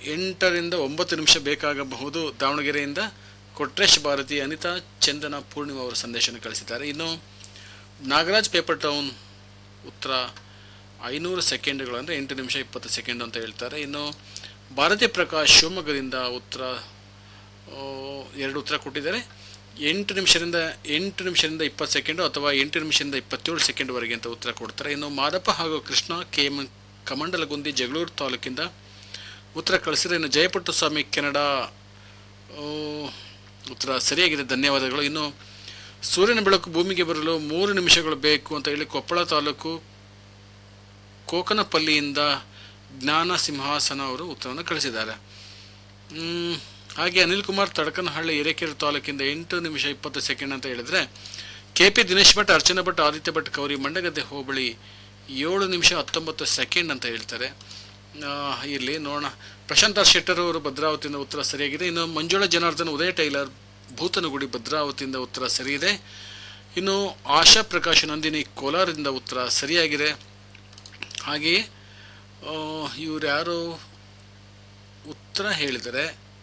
ಎಂಟರಿಂದ ಒಂಬತ್ತು ನಿಮಿಷ ಬೇಕಾಗಬಹುದು ದಾವಣಗೆರೆಯಿಂದ ಕೊಟ್ರೇಶ್ ಭಾರತಿ ಅನಿತಾ ಚಂದನ ಪೂರ್ಣಿಮಾ ಅವರು ಸಂದೇಶನ ಕಳಿಸಿದ್ದಾರೆ ಇನ್ನು ನಾಗರಾಜ್ ಪೇಪರ್ ಟೌನ್ ಉತ್ತರ ಐನೂರು ಸೆಕೆಂಡ್ಗಳು ಅಂದರೆ ಎಂಟು ನಿಮಿಷ ಇಪ್ಪತ್ತು ಸೆಕೆಂಡ್ ಅಂತ ಹೇಳ್ತಾರೆ ಇನ್ನು ಭಾರತಿ ಪ್ರಕಾಶ್ ಶಿವಮೊಗ್ಗದಿಂದ ಉತ್ತರ ಆ, ಎರಡು ಉತ್ತರ ಕೊಟ್ಟಿದ್ದಾರೆ ಎಂಟು ನಿಮಿಷದಿಂದ ಎಂಟು ನಿಮಿಷದಿಂದ ಇಪ್ಪತ್ತು ಸೆಕೆಂಡು ಅಥವಾ ಎಂಟು ನಿಮಿಷದಿಂದ ಇಪ್ಪತ್ತೇಳು ಸೆಕೆಂಡ್ವರೆಗೆ ಅಂತ ಉತ್ತರ ಕೊಡ್ತಾರೆ ಇನ್ನು ಮಾದಪ್ಪ ಹಾಗೂ ಕೃಷ್ಣ ಕೆ ಎಂ ಕಮಂಡಲಗುಂದಿ ಜಗಳೂರು ತಾಲೂಕಿಂದ ಉತ್ತರ ಕಳಿಸಿದ್ರೆ ಇನ್ನು ಜಯಪಟ್ಟು ಸ್ವಾಮಿ ಕೆನಡಾ ಆ, ಉತ್ತರ ಸರಿಯಾಗಿದೆ ಧನ್ಯವಾದಗಳು ಇನ್ನು ಸೂರ್ಯನ ಬೆಳಕು ಭೂಮಿಗೆ ಬರಲು ಮೂರು ನಿಮಿಷಗಳು ಬೇಕು ಅಂತ ಹೇಳಿ ಕೊಪ್ಪಳ ತಾಲೂಕು ಕೋಕನಪಲ್ಲಿಯಿಂದ ಜ್ಞಾನ ಸಿಂಹಾಸನ ಅವರು ಉತ್ತರವನ್ನು ಕಳಿಸಿದ್ದಾರೆ ಮ್, ಹಾಗೆ ಅನಿಲ್ ಕುಮಾರ್ ತಡಕನಹಳ್ಳಿ ಹಿರೇಕೆರೆ ತಾಲೂಕಿಂದ ಎಂಟು ನಿಮಿಷ ಇಪ್ಪತ್ತು ಸೆಕೆಂಡ್ ಅಂತ ಹೇಳಿದ್ರೆ ಕೆ ಪಿ ದಿನೇಶ್ ಭಟ್ ಅರ್ಚನಾ ಭಟ್ ಆದಿತ್ಯ ಭಟ್ ಕೌರಿ ಮಂಡಗದ್ದೆ ಹೋಬಳಿ ಏಳು ನಿಮಿಷ ಹತ್ತೊಂಬತ್ತು ಸೆಕೆಂಡ್ ಅಂತ ಹೇಳ್ತಾರೆ ಇರಲಿ ನೋಡೋಣ ಪ್ರಶಾಂತ್ ಆರ್ ಶೆಟ್ಟರ್ ಅವರು ಭದ್ರಾವತಿಯಿಂದ ಉತ್ತರ ಸರಿಯಾಗಿದೆ ಇನ್ನು ಮಂಜುಳಾ ಜನಾರ್ದನ್ ಉದಯ ಟೈಲರ್ ಭೂತನಗುಡಿ ಭದ್ರಾವತಿಯಿಂದ ಉತ್ತರ ಸರಿಯಿದೆ ಇನ್ನು ಆಶಾ ಪ್ರಕಾಶ್ ನಂದಿನಿ ಕೋಲಾರದಿಂದ ಉತ್ತರ ಸರಿಯಾಗಿದೆ ಹಾಗೆಯೇ ಇವರು ಯಾರು ಉತ್ತರ ಹೇಳಿದರೆ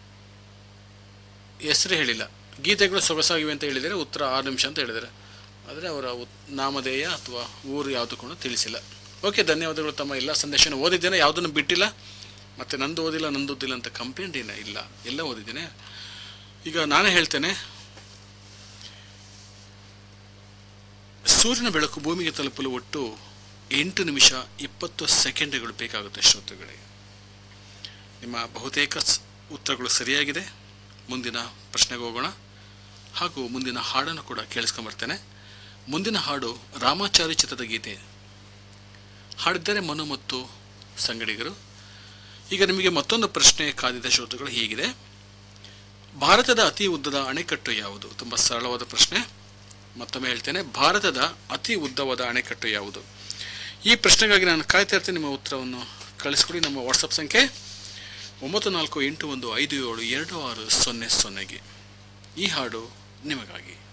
ಹೆಸರು ಹೇಳಿಲ್ಲ ಗೀತೆಗಳು ಸೊಗಸಾಗಿವೆ ಅಂತ ಹೇಳಿದರೆ ಉತ್ತರ ಆರು ನಿಮಿಷ ಅಂತ ಹೇಳಿದ್ದಾರೆ ಆದರೆ ಅವರ ಉತ್- ನಾಮಧೇಯ ಅಥವಾ ಊರು ಯಾವುದು ಕೂಡ ತಿಳಿಸಿಲ್ಲ ಓಕೆ ಧನ್ಯವಾದಗಳು ತಮ್ಮ ಎಲ್ಲ ಸಂದೇಶನ ಓದಿದ್ದೇನೆ ಯಾವುದನ್ನು ಬಿಟ್ಟಿಲ್ಲ ಮತ್ತು ನಂದು ಓದಿಲ್ಲ ನಂದು ಓದಿಲ್ಲ ಅಂತ ಕಂಪ್ಲೇಂಟ್ ಏನ ಇಲ್ಲ ಎಲ್ಲ ಓದಿದ್ದೇನೆ ಈಗ ನಾನೇ ಹೇಳ್ತೇನೆ ಸೂರ್ಯನ ಬೆಳಕು ಭೂಮಿಗೆ ತಲುಪಲು ಒಟ್ಟು ಎಂಟು ನಿಮಿಷ ಇಪ್ಪತ್ತು ಸೆಕೆಂಡ್ಗಳು ಬೇಕಾಗುತ್ತೆ ಶ್ರೋತೃಗಳಿಗೆ ನಿಮ್ಮ ಬಹುತೇಕ ಸ್- ಉತ್ತರಗಳು ಸರಿಯಾಗಿದೆ ಮುಂದಿನ ಪ್ರಶ್ನೆಗೆ ಹೋಗೋಣ ಹಾಗೂ ಮುಂದಿನ ಹಾಡನ್ನು ಕೂಡ ಕೇಳಿಸ್ಕೊಂಬರ್ತೇನೆ ಮುಂದಿನ ಹಾಡು ರಾಮಾಚಾರಿ ಚಿತ್ರದ ಗೀತೆ ಹಾಡಿದ್ದಾರೆ ಮನು ಮತ್ತು ಸಂಗಡಿಗರು ಈಗ ನಿಮಗೆ ಮತ್ತೊಂದು ಪ್ರಶ್ನೆ ಕಾದಿದ ಶ್ರೋತೃಗಳು ಹೀಗಿದೆ ಭಾರತದ ಅತಿ ಉದ್ದದ ಅಣೆಕಟ್ಟು ಯಾವುದು ತುಂಬ ಸರಳವಾದ ಪ್ರಶ್ನೆ ಮತ್ತೊಮ್ಮೆ ಹೇಳ್ತೇನೆ ಭಾರತದ ಅತಿ ಉದ್ದವಾದ ಅಣೆಕಟ್ಟು ಯಾವುದು ಈ ಪ್ರಶ್ನೆಗಾಗಿ ನಾನು ಕಾಯ್ತಾ ಇರ್ತೀನಿ ನಿಮ್ಮ ಉತ್ತರವನ್ನು ಕಳಿಸ್ಕೊಡಿ ನಮ್ಮ ವಾಟ್ಸಪ್ ಸಂಖ್ಯೆ ಒಂಬತ್ತು ನಾಲ್ಕು ಎಂಟು ಒಂದು ಐದು ಏಳು ಎರಡು ಆರು ಸೊನ್ನೆ ಸೊನ್ನೆಗೆ ಈ ಹಾಡು ನಿಮಗಾಗಿ